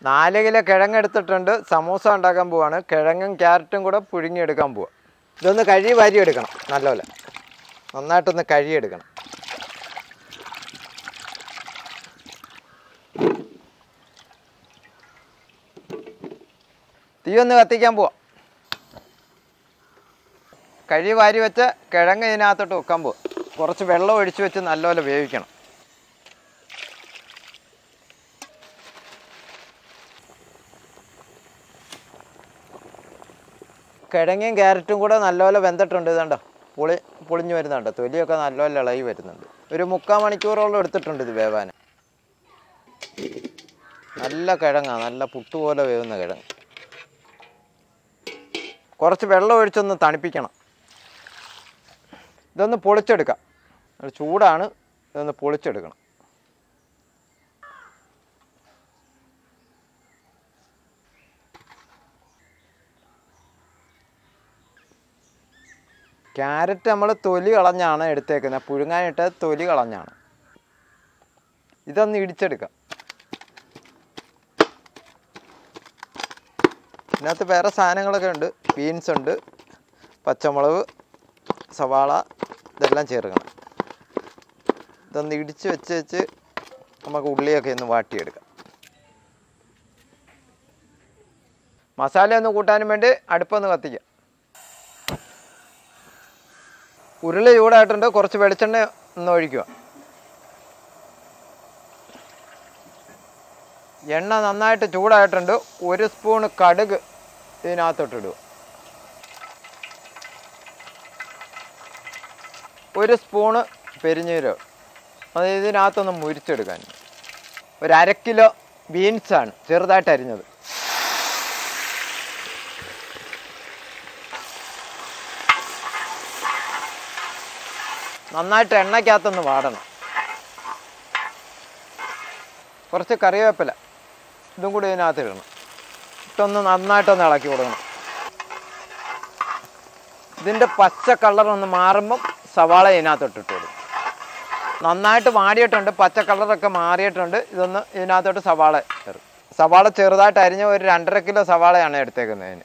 നാല് കിലോ കിഴങ്ങ് എടുത്തിട്ടുണ്ട് സമൂസ ഉണ്ടാക്കാൻ പോവാണ് കിഴങ്ങും ക്യാരറ്റും കൂടെ പുഴുങ്ങിയെടുക്കാൻ പോവാ ഇതൊന്ന് കഴുകി വാരി എടുക്കണം നല്ലപോലെ നന്നായിട്ടൊന്ന് കഴുകിയെടുക്കണം തീ ഒന്ന് കത്തിക്കാൻ പോവാം കഴി വാരി വെച്ച് കിഴങ്ങ് ഇതിനകത്തോട്ട് വെക്കാൻ പോവാം കുറച്ച് വെള്ളം ഒഴിച്ച് വെച്ച് നല്ലപോലെ വേവിക്കണം കിഴങ്ങും ക്യാരറ്റും കൂടെ നല്ലപോലെ വെന്തിട്ടുണ്ട് ഇതുണ്ടോ പുളി പൊളിഞ്ഞു വരുന്നുണ്ട് തൊലിയൊക്കെ നല്ലപോലെ ഇളകി വരുന്നുണ്ട് ഒരു മുക്കാൽ മണിക്കൂറോളം എടുത്തിട്ടുണ്ട് ഇത് വേവാൻ നല്ല കിഴങ്ങാ നല്ല പുട്ട് പോലെ വേവുന്ന കിഴങ്ങ് കുറച്ച് വെള്ളം ഒഴിച്ചൊന്ന് തണുപ്പിക്കണം ഇതൊന്ന് പൊളിച്ചെടുക്കാം അത് ചൂടാണ് ഇതൊന്ന് പൊളിച്ചെടുക്കണം ക്യാരറ്റ് നമ്മൾ തൊലി കളഞ്ഞാണ് എടുത്തേക്കുന്നത് പുഴുങ്ങാനിട്ട് തൊലി കളഞ്ഞാണ് ഇതൊന്ന് ഇടിച്ചെടുക്കാം ഇതിനകത്ത് വേറെ സാധനങ്ങളൊക്കെ ഉണ്ട് ബീൻസ് ഉണ്ട് പച്ചമുളക് സവാള ഇതെല്ലാം ചേർക്കണം ഇതൊന്ന് ഇടിച്ച് വെച്ച് വെച്ച് നമുക്ക് ഉള്ളിയൊക്കെ ഒന്ന് വാട്ടിയെടുക്കാം മസാല ഒന്ന് കൂട്ടാനും വേണ്ടി അടുപ്പൊന്ന് കത്തിക്കാം ഉരുളി ചൂടായിട്ടുണ്ട് കുറച്ച് വെളിച്ചെണ്ണ ഒന്ന് ഒഴിക്കുക എണ്ണ നന്നായിട്ട് ചൂടായിട്ടുണ്ട് ഒരു സ്പൂൺ കടുക് ഇതിനകത്തോട്ട് ഇടുക ഒരു സ്പൂണ് പെരിഞ്ഞീരകം അത് ഇതിനകത്തൊന്ന് മുരിച്ചെടുക്കാൻ ഒരു അര കിലോ ബീൻസാണ് ചെറുതായിട്ട് അരിഞ്ഞത് നന്നായിട്ട് എണ്ണയ്ക്കകത്തൊന്ന് വാടണം കുറച്ച് കറിവേപ്പില ഇതും കൂടി ഇതിനകത്ത് ഇടണം ഇട്ടൊന്ന് നന്നായിട്ടൊന്ന് ഇളക്കി കൊടുക്കണം ഇതിൻ്റെ പച്ച കളർ ഒന്ന് മാറുമ്പം സവാള ഇതിനകത്തോട്ട് ഇട്ട് കൊടുക്കും നന്നായിട്ട് വാടിയിട്ടുണ്ട് പച്ച കളറൊക്കെ മാറിയിട്ടുണ്ട് ഇതൊന്ന് ഇതിനകത്തോട്ട് സവാള ചേർക്കും സവാള ചെറുതായിട്ട് അരിഞ്ഞ ഒരു രണ്ടര കിലോ സവാളയാണ് എടുത്തേക്കുന്നതിന്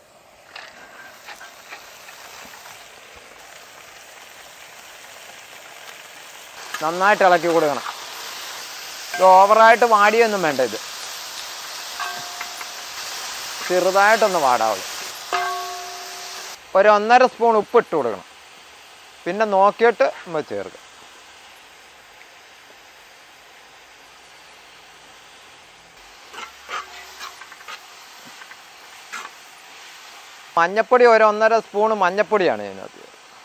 നന്നായിട്ട് ഇളക്കി കൊടുക്കണം ഇത് ഓവറായിട്ട് വാടിയൊന്നും വേണ്ട ഇത് ചെറുതായിട്ടൊന്ന് വാടാവുള്ളൂ ഒരു ഒന്നര സ്പൂൺ ഉപ്പ് ഇട്ട് കൊടുക്കണം പിന്നെ നോക്കിയിട്ട് നമ്മൾ ചേർക്കുക മഞ്ഞപ്പൊടി ഒരു ഒന്നര സ്പൂണ് മഞ്ഞപ്പൊടിയാണ് ഇതിനകത്ത്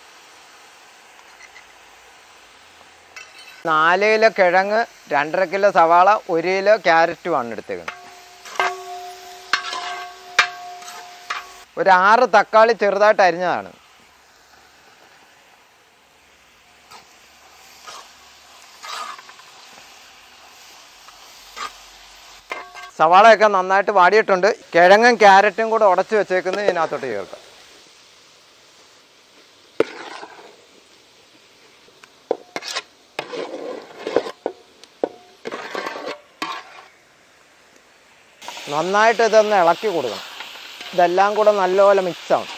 നാല് കിലോ കിഴങ്ങ് രണ്ടര കിലോ സവാള ഒരു കിലോ ക്യാരറ്റുമാണ് എടുത്തേക്കുന്നത് ഒരു ആറ് തക്കാളി ചെറുതായിട്ട് അരിഞ്ഞതാണ് സവാളയൊക്കെ നന്നായിട്ട് വാടിയിട്ടുണ്ട് കിഴങ്ങും ക്യാരറ്റും കൂടെ ഉടച്ച് വെച്ചേക്കുന്നത് ഇതിനകത്തോട്ട് ചേർക്കാം നന്നായിട്ട് ഇതൊന്ന് ഇളക്കി കൊടുക്കണം ഇതെല്ലാം കൂടെ നല്ലപോലെ മിക്സ് ആവും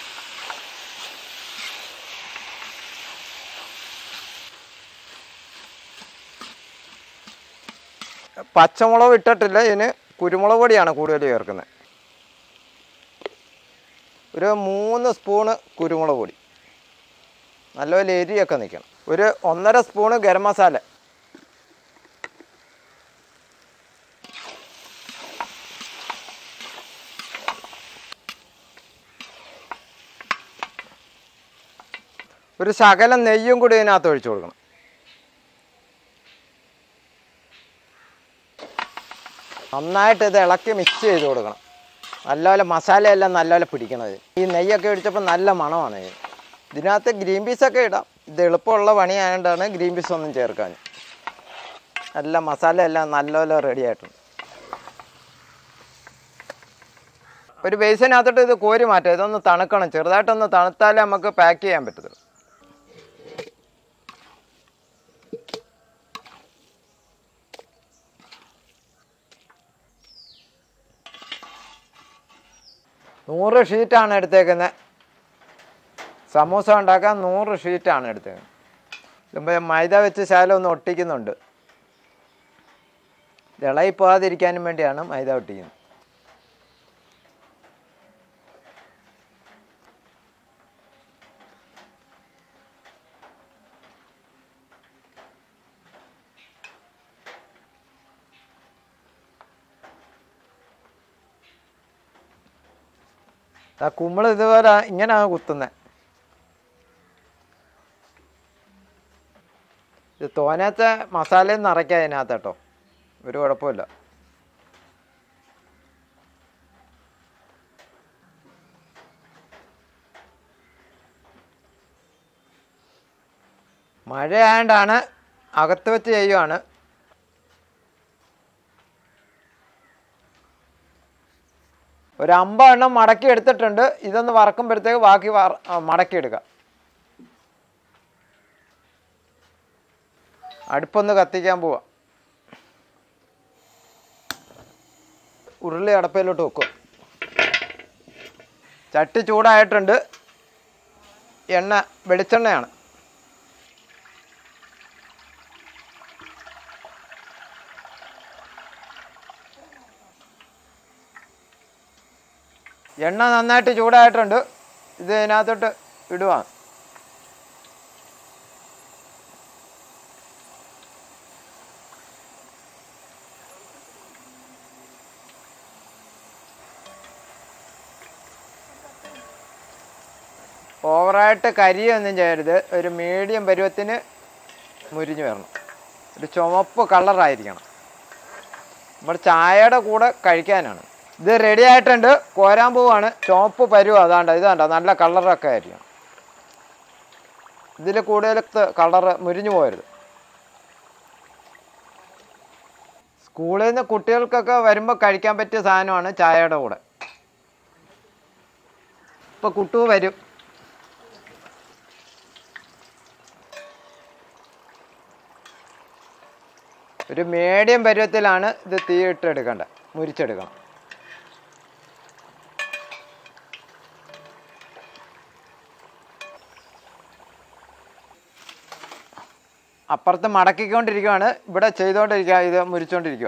പച്ചമുളക് ഇട്ടിട്ടില്ല ഇതിന് കുരുമുളക് പൊടിയാണ് കൂടുതൽ ചേർക്കുന്നത് ഒരു മൂന്ന് സ്പൂണ് കുരുമുളക് പൊടി നല്ലപോലെ എരിയൊക്കെ നിൽക്കണം ഒരു ഒന്നര സ്പൂണ് ഗരം മസാല ഒരു ശകലം നെയ്യും കൂടി ഇതിനകത്ത് ഒഴിച്ചു കൊടുക്കണം നന്നായിട്ട് ഇത് ഇളക്കി മിക്സ് ചെയ്ത് കൊടുക്കണം നല്ലപോലെ മസാലയെല്ലാം നല്ലപോലെ പിടിക്കണത് ഈ നെയ്യൊക്കെ ഒഴിച്ചപ്പോൾ നല്ല മണമാണ് ഇത് ഇതിനകത്ത് ഗ്രീൻ പീസൊക്കെ ഇടാം ഇത് എളുപ്പമുള്ള പണിയായതുകൊണ്ടാണ് ഗ്രീൻ പീസ് ഒന്നും ചേർക്കാൻ നല്ല മസാല എല്ലാം നല്ലപോലെ റെഡി ആയിട്ടുണ്ട് ഒരു ബേസിനകത്തോട്ട് ഇത് കോരി മാറ്റാം ഇതൊന്ന് തണുക്കണം ചെറുതായിട്ടൊന്ന് തണുത്താലേ നമുക്ക് പാക്ക് ചെയ്യാൻ പറ്റത്തുള്ളൂ നൂറ് ഷീറ്റാണ് എടുത്തേക്കുന്നത് സമൂസ ഉണ്ടാക്കാൻ നൂറ് ഷീറ്റാണ് എടുത്തേക്കുന്നത് ഇതുമ്പോൾ മൈദ വെച്ച് ശാലം ഒന്ന് ഒട്ടിക്കുന്നുണ്ട് ഇളകി പോകാതിരിക്കാനും വേണ്ടിയാണ് മൈദ ഒട്ടിക്കുന്നത് ആ കുമ്പിൾ ഇതുപോലെ ഇങ്ങനെയാണ് കുത്തുന്നത് ഇത് തോനത്തെ മസാലയും നിറയ്ക്കാം അതിനകത്ത് കേട്ടോ ഒരു കുഴപ്പമില്ല മഴയായതുകൊണ്ടാണ് അകത്ത് വെച്ച് ചെയ്യുവാണ് ഒരു അമ്പത് എണ്ണം മടക്കി എടുത്തിട്ടുണ്ട് ഇതൊന്ന് വറക്കുമ്പോഴത്തേക്ക് ബാക്കി വറ- ആ, മടക്കി എടുക്കാം അടുപ്പൊന്ന് കത്തിക്കാൻ പോവാ ഉരുളി അടപ്പയിലോട്ട് വെക്കും ചട്ടി ചൂടായിട്ടുണ്ട് എണ്ണ വെളിച്ചെണ്ണയാണ് എണ്ണ നന്നായിട്ട് ചൂടായിട്ടുണ്ട് ഇത് ഇതിനകത്തോട്ട് ഇടുക ഓവറായിട്ട് കരിയൊന്നും ചെയ്യരുത് ഒരു മീഡിയം പരുവത്തിന് മുരിഞ്ഞു വരണം ഒരു ചുവപ്പ് കളറായിരിക്കണം നമ്മൾ ചായയുടെ കൂടെ കഴിക്കാനാണ് ഇത് റെഡി ആയിട്ടുണ്ട് കോരാൻ പോവാണ് ചുവപ്പ് പരുവ അതാണ്ട് ഇതാണ്ട നല്ല കളറൊക്കെ ആയിരിക്കണം ഇതിൽ കൂടുതൽ കളറ് മുരിഞ്ഞു പോകരുത് സ്കൂളിൽ നിന്ന് കുട്ടികൾക്കൊക്കെ വരുമ്പോൾ കഴിക്കാൻ പറ്റിയ സാധനമാണ് ചായയുടെ കൂടെ ഇപ്പൊ കുട്ടു വരും ഒരു മീഡിയം പരുവത്തിലാണ് ഇത് തീയിട്ട് എടുക്കേണ്ടത് മുരിച്ചെടുക്കണം അപ്പുറത്ത് മടക്കിക്കൊണ്ടിരിക്കുകയാണ് ഇവിടെ ചെയ്തുകൊണ്ടിരിക്കുക ഇത് മുരിച്ചുകൊണ്ടിരിക്കുക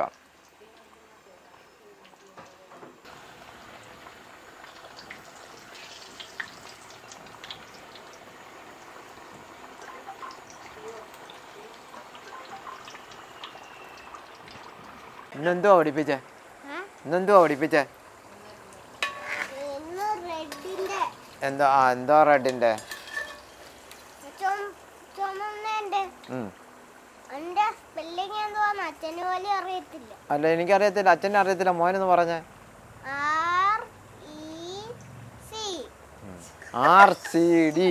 ഇന്നെന്തുവാ പഠിപ്പിച്ചേ ഇന്നെന്തുവാ പഠിപ്പിച്ചേ ഇന്ന് റെഡിന്റെ എന്തോ ആ എന്തോ റെഡിൻ്റെ ചുമന്നുണ്ട് എന്റെ സ്പെല്ലിംഗ് എന്തുവാന്ന് അച്ഛന് പോലും അറിയത്തില്ല അല്ല എനിക്കറിയത്തില്ല അച്ഛനെ അറിയത്തില്ല മോനെന്ന് പറഞ്ഞേ R E C R C D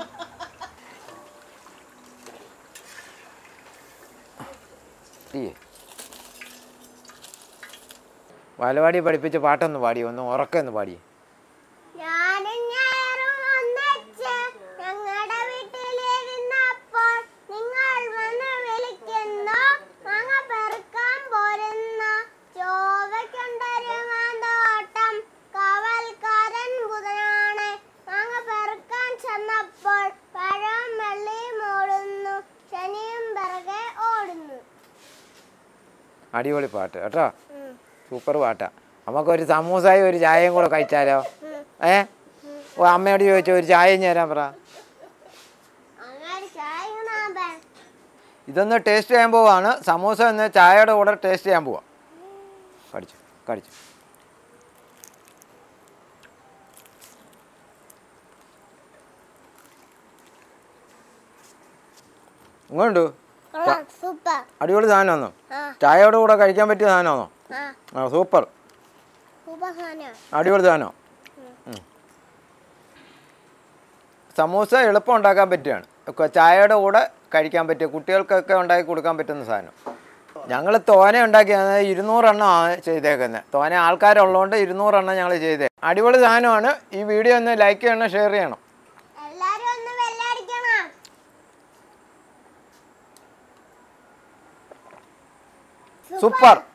ബാലവാടി പഠിപ്പിച്ച് പാട്ടൊന്ന് പാടി ഒന്ന് ഉറക്കൊന്ന് പാടി ഞാനും ഞായറും ഒന്നിച്ച് ഞങ്ങളുടെ വീട്ടിലിരുന്നപ്പോൾ നിങ്ങൾ വന്ന് വിളിക്കുന്നു മാങ്ങ പെറുക്കാൻ പോരുന്നു ചോവയ്ക്കൊണ്ടൊരു മാന്തോട്ടം കാവൽക്കാരൻ ബുധനാണ് മാങ്ങ പെറുക്കാൻ ചെന്നപ്പോൾ പഴം വെള്ളിയും ഓടുന്നു ശനിയും പിറകെ ഓടുന്നു അടിപൊളി പാട്ട് കേട്ടോ ഉം. സൂപ്പർ പാട്ടാ നമുക്കൊരു സമൂസായും ഒരു ചായയും കൂടെ കഴിച്ചാലോ ഉം. ഏ ഓ അമ്മയോട് ചോദിച്ചു ഒരു ചായയും ചേരാൻ പറ അങ്ങനെ ചായ നാമ്പൻ ഇതൊന്ന് ടേസ്റ്റ് ചെയ്യാൻ പോവാണ് സമൂസ ഒന്ന് ചായയുടെ കൂടെ ടേസ്റ്റ് ചെയ്യാൻ പോവാ കടിച്ചു കടിച്ചു ഇങ്ങോട്ട് സൂപ്പർ അടിപൊളി സാധനമാണോ ആ ചായയുടെ കൂടെ കഴിക്കാൻ പറ്റിയ സാധനമാണോ ആ ആ സൂപ്പർ സൂപ്പർ സാധനം അടിപൊളി സാധനം ഉം. സമൂസ എളുപ്പം ഉണ്ടാക്കാൻ പറ്റുകയാണ് ഒക്കെ ചായയുടെ കൂടെ കഴിക്കാൻ പറ്റിയ കുട്ടികൾക്കൊക്കെ ഉണ്ടാക്കി കൊടുക്കാൻ പറ്റുന്ന സാധനം ഞങ്ങൾ തോന ഉണ്ടാക്കിയത് ഇരുന്നൂറെണ്ണമാണ് ചെയ്തേക്കുന്നത് തോന ആൾക്കാരുള്ളതുകൊണ്ട് ഇരുന്നൂറെണ്ണം ഞങ്ങൾ ചെയ്തേ അടിപൊളി സാധനമാണ് ഈ വീഡിയോ ഒന്ന് ലൈക്ക് ചെയ്യണം ഷെയർ ചെയ്യണം എല്ലാരും ഒന്ന് വെല്ലടിക്കണം സൂപ്പർ